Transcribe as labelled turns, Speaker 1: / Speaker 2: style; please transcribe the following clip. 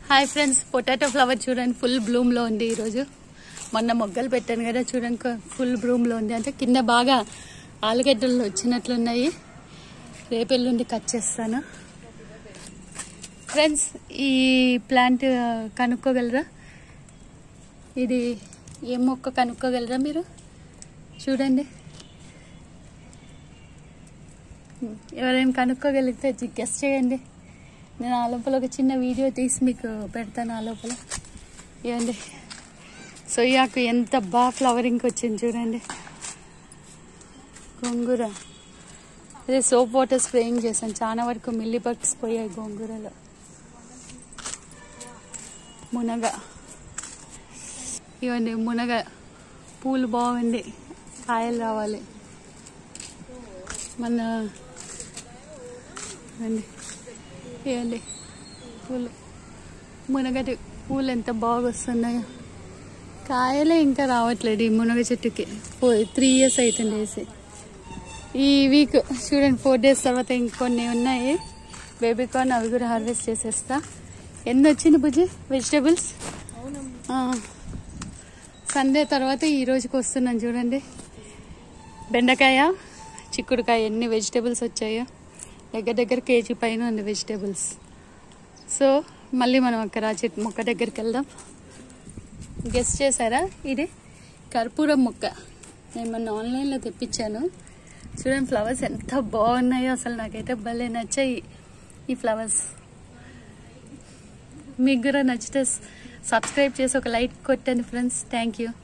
Speaker 1: hi friends potato flower చూడండి full బ్లూమ్లో ఉంది ఈరోజు మొన్న మొగ్గలు పెట్టాను కదా చూడండి ఫుల్ బ్లూమ్లో ఉంది అంటే కింద బాగా ఆలుగడ్డలు వచ్చినట్లున్నాయి రేపెల్లుండి కట్ చేస్తాను ఫ్రెండ్స్ ఈ ప్లాంట్ కనుక్కోగలరా ఇది ఏ మొక్క కనుక్కోగలరా మీరు చూడండి ఎవరైనా కనుక్కోగలిగితే గెస్ట్ చేయండి నేను ఆ లోపల ఒక చిన్న వీడియో తీసి మీకు పెడతాను ఆ లోపల ఇవ్వండి సొయ్యాకు ఎంత బాగా ఫ్లవరింగ్ వచ్చింది చూడండి గోంగూర అదే సోప్ వాటర్ స్ప్రేయింగ్ చేశాను చాలా వరకు మిల్లీ బగ్స్ పోయాయి గోంగూరలో మునగ ఇవ్వండి మునగ పూలు బాగుంది కాయలు రావాలి మన ఇవ్వండి ఇవ్వండి పూలు మునగటి పూలు ఎంత బాగా వస్తున్నాయో కాయలే ఇంకా రావట్లేదు ఈ మునగ చెట్టుకి త్రీ ఇయర్స్ అవుతుంది వేసి ఈ వీక్ చూడండి ఫోర్ డేస్ తర్వాత ఇంకొన్ని ఉన్నాయి బేబీ కార్న్ అవి కూడా హార్వెస్ట్ చేసేస్తా ఎన్ని వచ్చింది బుజ్జి వెజిటేబుల్స్ సండే తర్వాత ఈ రోజుకి వస్తున్నాను చూడండి బెండకాయ చిక్కుడుకాయ ఎన్ని వెజిటేబుల్స్ వచ్చాయో దగ్గర దగ్గర కేజీ పైన ఉంది వెజిటేబుల్స్ సో మళ్ళీ మనం అక్కడ ఆ చెట్టు మొక్క దగ్గరికి వెళ్దాం గెస్ట్ చేశారా ఇది కర్పూరం మొక్క నేను మొన్న ఆన్లైన్లో తెప్పించాను చూడండి ఫ్లవర్స్ ఎంత బాగున్నాయో అసలు నాకైతే భలే నచ్చాయి ఈ ఫ్లవర్స్ మీకు కూడా నచ్చితే సబ్స్క్రైబ్ చేసి ఒక లైక్ కొట్టండి ఫ్రెండ్స్ థ్యాంక్ యూ